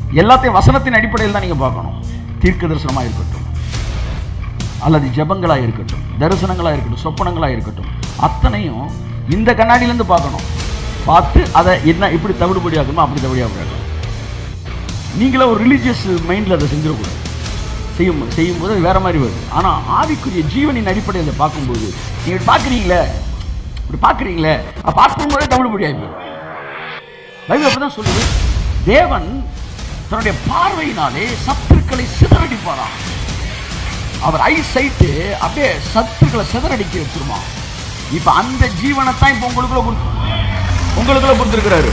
எல்லாத்தையும் வசனத்தின் அடிப்படையில் தான் நீங்கள் பார்க்கணும் தீர்க்க தரிசனமாக இருக்கட்டும் அல்லது ஜெபங்களாக இருக்கட்டும் தரிசனங்களாக இருக்கட்டும் சொப்பனங்களாக இருக்கட்டும் அத்தனையும் இந்த கண்ணாடியிலேருந்து பார்க்கணும் பார்த்து அதை என்ன இப்படி தவிடுபடி ஆகணுமோ அப்படி தவிடு ஆகணும் நீங்களே ஒரு ரிலீஜியஸ் மைண்டில் அதை செஞ்சிடக்கூடாது செய்யும் செய்யும்போது அது வேற மாதிரி வருது ஆனால் ஆவிக்குரிய ஜீவனின் அடிப்படையில் அதை பார்க்கும்போது நீங்கள் இப்படி பார்க்குறீங்களே இப்படி பார்க்குறீங்களே பார்க்கும்போதே தவிடுபடி ஆகி பைபிள் அப்படி தான் சொல்லுது தேவன் தன்னுடைய பார்வையினாலே சத்துருக்களை சிதறடிப்பாராம் அவர் ஐ சைட்டு அப்படியே சத்துருக்களை சிதறடிக்க வச்சிருமா இப்ப அந்த ஜீவனை தான் இப்ப உங்களுக்குள்ள கொடுத்து உங்களுக்குள்ள கொடுத்துருக்கிறாரு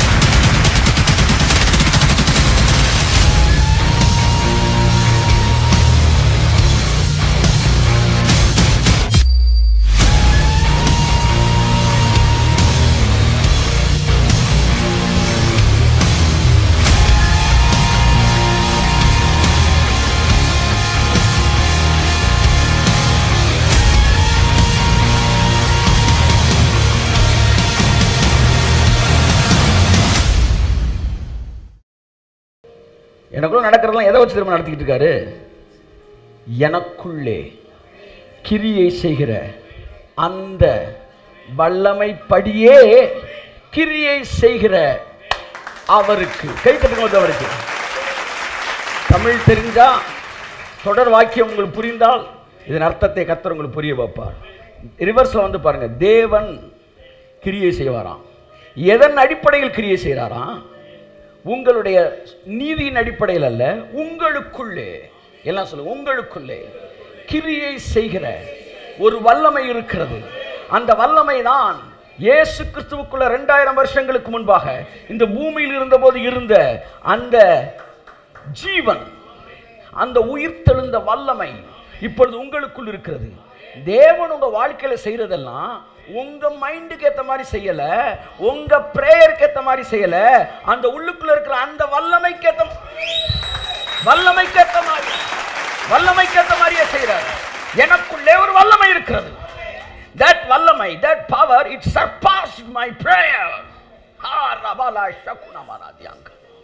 எனக்குள்ள நடக்கிறதெல்லாம் எதை வச்சு திரும்ப நடத்திக்கிட்டு இருக்காரு எனக்குள்ளே கிரியை செய்கிற அந்த வல்லமைப்படியே கிரியை செய்கிற அவருக்கு கை தட்டுங்க அவருக்கு தமிழ் தெரிஞ்சா தொடர் வாக்கியம் உங்களுக்கு புரிந்தால் இதன் அர்த்தத்தை கத்தர் உங்களுக்கு புரிய வைப்பார் ரிவர்ஸில் வந்து பாருங்க தேவன் கிரியை செய்வாராம் எதன் அடிப்படையில் கிரியை செய்கிறாராம் உங்களுடைய நீதியின் அடிப்படையில் அல்ல உங்களுக்குள்ளே எல்லாம் சொல்லுங்க உங்களுக்குள்ளே கிரியை செய்கிற ஒரு வல்லமை இருக்கிறது அந்த வல்லமை தான் இயேசு கிறிஸ்துவுக்குள்ள ரெண்டாயிரம் வருஷங்களுக்கு முன்பாக இந்த பூமியில் இருந்தபோது இருந்த அந்த ஜீவன் அந்த உயிர்த்தெழுந்த வல்லமை இப்பொழுது உங்களுக்குள் இருக்கிறது தேவன் உங்க வாழ்க்கையில செய்யறதெல்லாம் உங்க மைண்டுக்கு ஏத்த மாதிரி செய்யல உங்க பிரேயருக்கு ஏத்த மாதிரி செய்யல அந்த உள்ளுக்குள்ள இருக்கிற அந்த வல்லமைக்கு ஏத்த வல்லமைக்கு ஏத்த மாதிரி வல்லமைக்கு ஏத்த மாதிரியே செய்யறாரு எனக்குள்ளே ஒரு வல்லமை இருக்கிறது that வல்லமை that power it surpassed my prayer ha rabala shakuna manadiyanga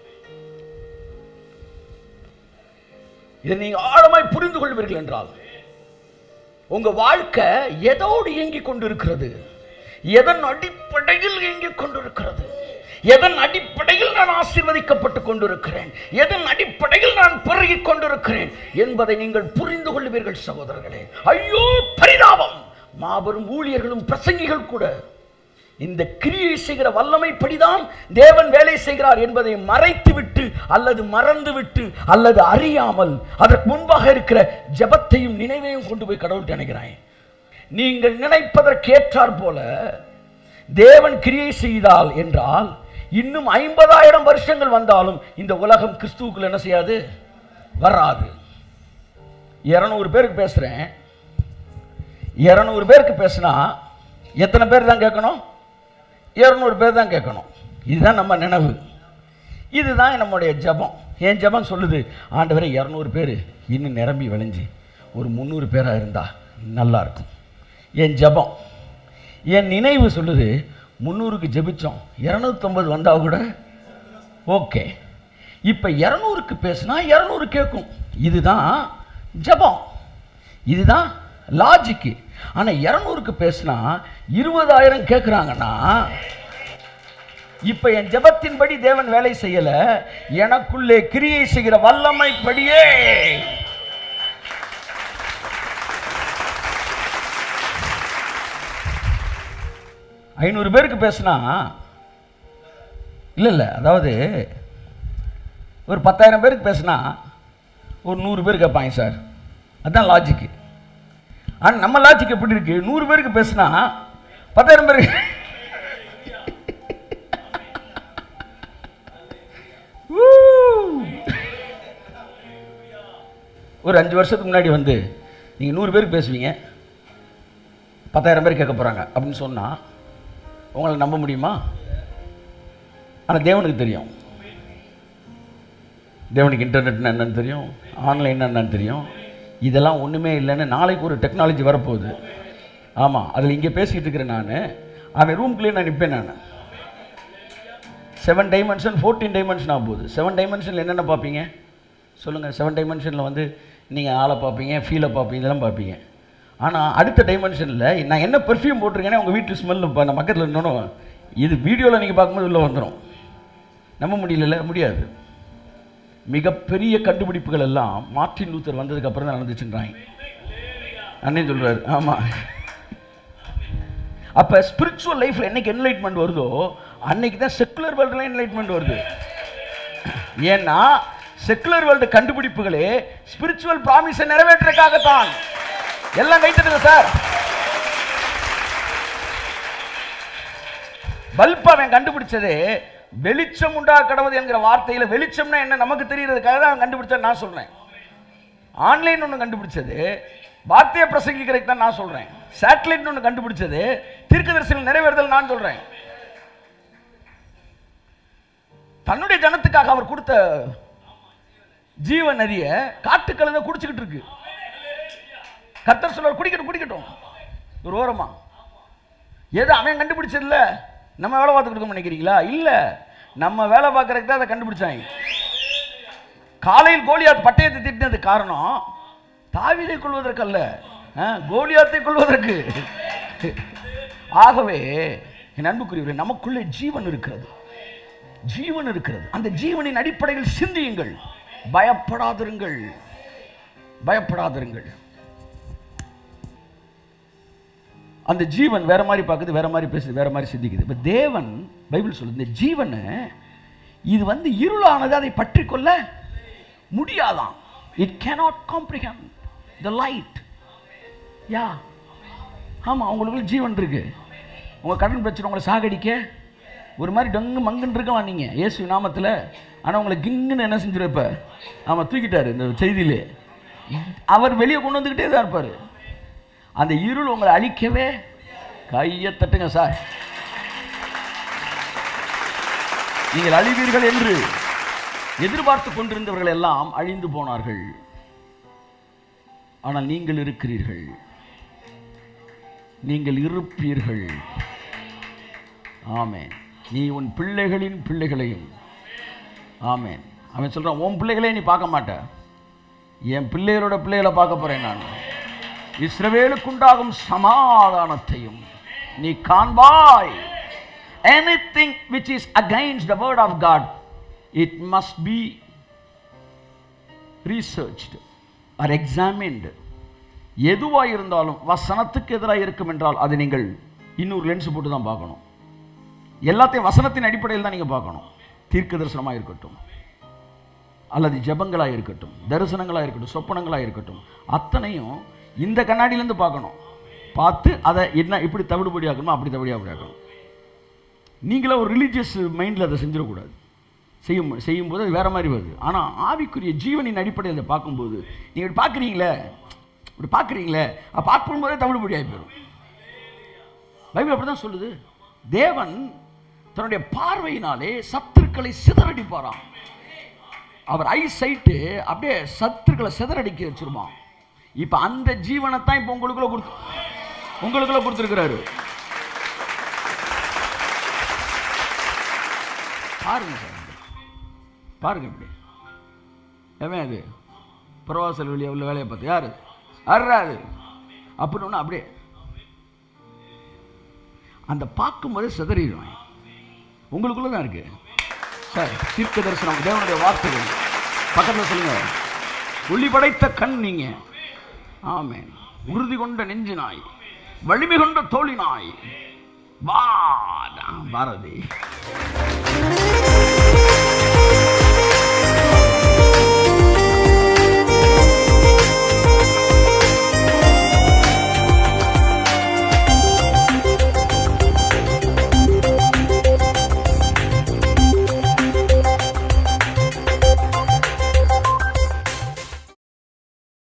இதை நீங்க ஆழமாய் புரிந்து கொள்வீர்கள் என்றால் உங்க வாழ்க்கை எதோடு இயங்கிக் கொண்டிருக்கிறது எதன் அடிப்படையில் இயங்கிக் கொண்டிருக்கிறது எதன் அடிப்படையில் நான் ஆசீர்வதிக்கப்பட்டு கொண்டிருக்கிறேன் எதன் அடிப்படையில் நான் பெருகிக் கொண்டிருக்கிறேன் என்பதை நீங்கள் புரிந்து கொள்வீர்கள் சகோதரர்களே ஐயோ பரிதாபம் மாபெரும் ஊழியர்களும் பிரசங்கிகள் கூட இந்த கிரியை செய்கிற வல்லமைப்படிதான் தேவன் வேலை செய்கிறார் என்பதை மறைத்துவிட்டு அல்லது மறந்துவிட்டு அல்லது அறியாமல் அதற்கு முன்பாக இருக்கிற ஜெபத்தையும் நினைவையும் கொண்டு போய் கடவுள்கிட்ட நினைக்கிறான் நீங்கள் நினைப்பதற்கு ஏற்றாற் போல தேவன் கிரியை செய்தால் என்றால் இன்னும் ஐம்பதாயிரம் வருஷங்கள் வந்தாலும் இந்த உலகம் கிறிஸ்துவுக்குள்ள என்ன செய்யாது வராது இருநூறு பேருக்கு பேசுறேன் இருநூறு பேருக்கு பேசினா எத்தனை பேர் தான் கேட்கணும் இருநூறு பேர் தான் கேட்கணும் இதுதான் நம்ம நினைவு இதுதான் நம்முடைய ஜெபம் என் ஜெபம் சொல்லுது ஆண்டவரே இரநூறு பேர் இன்னும் நிரம்பி விளைஞ்சு ஒரு முந்நூறு பேராக இருந்தால் நல்லா இருக்கும் என் ஜெபம் என் நினைவு சொல்லுது முந்நூறுக்கு ஜெபிச்சோம் இரநூத்தொம்பது வந்தால் கூட ஓகே இப்போ இரநூறுக்கு பேசுனா இரநூறு கேட்கும் இதுதான் ஜெபம் இதுதான் லாஜிக்கு ஆனால் இரநூறுக்கு பேசுனா இருபதாயிரம் கேட்குறாங்கன்னா இப்போ என் ஜெபத்தின்படி தேவன் வேலை செய்யல எனக்குள்ளே கிரியை செய்கிற வல்லமைப்படியே ஐநூறு பேருக்கு பேசுனா இல்லை இல்லை அதாவது ஒரு பத்தாயிரம் பேருக்கு பேசுனா ஒரு நூறு பேர் கேட்பாங்க சார் அதுதான் லாஜிக்கு ஆனால் நம்ம லாஜிக் எப்படி இருக்கு நூறு பேருக்கு பேசுனா பத்தாயிரம் பேருக்கு ஊ. ஒரு அஞ்சு வருஷத்துக்கு முன்னாடி வந்து நீங்கள் நூறு பேருக்கு பேசுவீங்க பத்தாயிரம் பேர் கேட்க போகிறாங்க அப்படின்னு சொன்னால் உங்களை நம்ப முடியுமா ஆனால் தேவனுக்கு தெரியும் தேவனுக்கு இன்டர்நெட்னா என்னன்னு தெரியும் ஆன்லைன் என்னன்னு தெரியும் இதெல்லாம் ஒன்றுமே இல்லைன்னு நாளைக்கு ஒரு டெக்னாலஜி வரப்போகுது ஆமாம் அதில் இங்கே பேசிகிட்டு இருக்கிறேன் நான் அவன் ரூம்குள்ளேயே நான் நிற்பேன் நான் செவன் டைமென்ஷன் ஃபோர்டீன் டைமென்ஷன் ஆக போகுது செவன் டைமென்ஷனில் என்னென்ன பார்ப்பீங்க சொல்லுங்கள் செவன் டைமென்ஷனில் வந்து நீங்கள் ஆளை பார்ப்பீங்க ஃபீலை பார்ப்பீங்க இதெல்லாம் பார்ப்பீங்க ஆனால் அடுத்த டைமென்ஷனில் நான் என்ன பெர்ஃப்யூம் போட்டிருக்கேனே உங்கள் வீட்டு ஸ்மெல் இப்போ நம்ம பக்கத்தில் இருந்தோம் இது வீடியோவில் நீங்கள் பார்க்கும்போது உள்ளே வந்துடும் நம்ப முடியல முடியாது மிகப்பெரிய கண்டுபிடிப்புகள் எல்லாம் மார்ட்டின் லூத்தர் வந்ததுக்கு அப்புறம் தான் நடந்துச்சுன்றாங்க அண்ணன் சொல்றாரு ஆமா அப்ப ஸ்பிரிச்சுவல் லைஃப்ல என்னைக்கு என்லைட்மெண்ட் வருதோ அன்னைக்கு தான் செக்குலர் வேர்ல்டுல என்லைட்மெண்ட் வருது ஏன்னா செக்குலர் வேர்ல்டு கண்டுபிடிப்புகளே ஸ்பிரிச்சுவல் ப்ராமிஸை நிறைவேற்றுறதுக்காகத்தான் எல்லாம் கைத்தட்டுங்க சார் பல்ப் அவன் கண்டுபிடிச்சது வெளிச்சம் உண்டா கடவுது என்கிற வார்த்தையில வெளிச்சம்னா என்ன நமக்கு தெரியறதுக்காக தான் அவன் கண்டுபிடிச்சா நான் சொல்றேன் ஆன்லைன் ஒன்று கண்டுபிடிச்சது வார்த்தையை பிரசங்கிக்கிறதுக்கு தான் நான் சொல்றேன் சேட்டலைட் ஒன்று கண்டுபிடிச்சது தீர்க்கதரிசனம் நிறைவேறுதல் நான் சொல்றேன் தன்னுடைய ஜனத்துக்காக அவர் கொடுத்த ஜீவ நதியை காட்டுக்கழுத குடிச்சுக்கிட்டு இருக்கு கர்த்தர் சொல்றார் குடிக்கட்டும் குடிக்கட்டும் ஒரு ஓரமா ஏதோ அவன் கண்டுபிடிச்சதில்ல நம்ம வேலை பார்த்துக்கிட்டு இருக்கோம் நினைக்கிறீங்களா இல்ல நம்ம வேலை பார்க்கறதுக்கு தான் அதை கண்டுபிடிச்சாங்க காலையில் கோலியாத் பட்டயத்தை திட்டினது காரணம் தாவீதை கொள்வதற்கல்ல ஆ, கோலியாத்தை கொள்வதற்கு ஆகவே என் அன்புக்குரியவரே நமக்குள்ளே ஜீவன் இருக்கிறது ஜீவன் இருக்கிறது அந்த ஜீவனின் அடிப்படையில் சிந்தியுங்கள் பயப்படாதிருங்கள் பயப்படாதிருங்கள் அந்த ஜீவன் வேற மாதிரி பார்க்குது வேற மாதிரி பேசுது வேற மாதிரி சிந்திக்குது இப்போ தேவன் பைபிள் சொல்லுது இந்த ஜீவனை இது வந்து இருளானது அதை பற்றி கொள்ள முடியாதாம் it cannot comprehend the light யா ஆமாம் அவங்களுக்குள்ள ஜீவன் இருக்கு உங்கள் கடன் பிரச்சனை உங்களை சாகடிக்க ஒரு மாதிரி டங்கு மங்குன்னு இருக்கலாம் நீங்கள் இயேசு நாமத்தில் ஆனால் உங்களை கிங்குன்னு என்ன செஞ்சிரு இப்போ ஆமாம் தூக்கிட்டாரு இந்த செய்தியிலே அவர் வெளியே கொண்டு வந்துக்கிட்டே தான் இருப்பார் அந்த இருள் உங்களை அழிக்கவே கையை தட்டுங்க சார் நீங்கள் அழிவீர்கள் என்று எதிர்பார்த்து கொண்டிருந்தவர்கள் எல்லாம் அழிந்து போனார்கள் ஆனால் நீங்கள் இருக்கிறீர்கள் நீங்கள் இருப்பீர்கள் ஆமென் நீ உன் பிள்ளைகளின் பிள்ளைகளையும் ஆமென் அவன் சொல்றான் உன் பிள்ளைகளே நீ பார்க்க மாட்ட என் பிள்ளைகளோட பிள்ளைகளை பார்க்க போறேன் நான் இஸ்ரவேலுக்குண்டாகும் சமாதானத்தையும் நீ காண்பாய் anything which is against the word of God it must be researched or examined எதுவாக இருந்தாலும் வசனத்துக்கு எதிராக இருக்கும் என்றால் அதை நீங்கள் இன்னொரு லென்ஸ் போட்டு தான் பார்க்கணும் எல்லாத்தையும் வசனத்தின் அடிப்படையில் தான் நீங்கள் பார்க்கணும் தீர்க்க தரிசனமாக இருக்கட்டும் அல்லது ஜெபங்களாக இருக்கட்டும் தரிசனங்களாக இருக்கட்டும் சொப்பனங்களாக இருக்கட்டும் அத்தனையும் இந்த கண்ணாடியிலேருந்து பார்க்கணும் பார்த்து அதை என்ன இப்படி தவிடுபடி ஆக்கணுமோ அப்படி தவிடு ஆக்கணும் நீங்களே ஒரு ரிலீஜியஸ் மைண்டில் அதை செஞ்சிடக்கூடாது செய்யும் செய்யும்போது அது வேற மாதிரி வருது ஆனால் ஆவிக்குரிய ஜீவனின் அடிப்படையில் அதை பார்க்கும்போது நீங்கள் இப்படி பார்க்குறீங்களே இப்படி பார்க்குறீங்களே அது பார்க்கும்போதே தவிடுபடி ஆகி போயிடும் பைபிள் அப்படி தான் சொல்லுது தேவன் தன்னுடைய பார்வையினாலே சத்துருக்களை சிதறடிப்பாராம் அவர் ஐ சைட்டு அப்படியே சத்துருக்களை சிதறடிக்க வச்சிருமா இப்போ அந்த ஜீவனை தான் இப்போ உங்களுக்குள்ள கொடுத்து உங்களுக்குள்ள கொடுத்துருக்கிறாரு பாருங்க சார் பாருங்க இப்படி எவன் அது பிரவாசல் வெளியே உள்ள வேலையை பார்த்து யாரு அர்றா அது அப்படின்னு ஒன்று அப்படியே அந்த பார்க்கும்போதே சிதறிடுவேன் உங்களுக்குள்ள தான் இருக்கு சார் தீர்க்க தரிசனம் தேவனுடைய வார்த்தைகள் பக்கத்தில் சொல்லுங்க ஒளி படைத்த கண் நீங்க ஆமென் உறுதி கொண்ட நெஞ்சு நாய் வலிமை கொண்ட தோழி நாய் வா பாரதி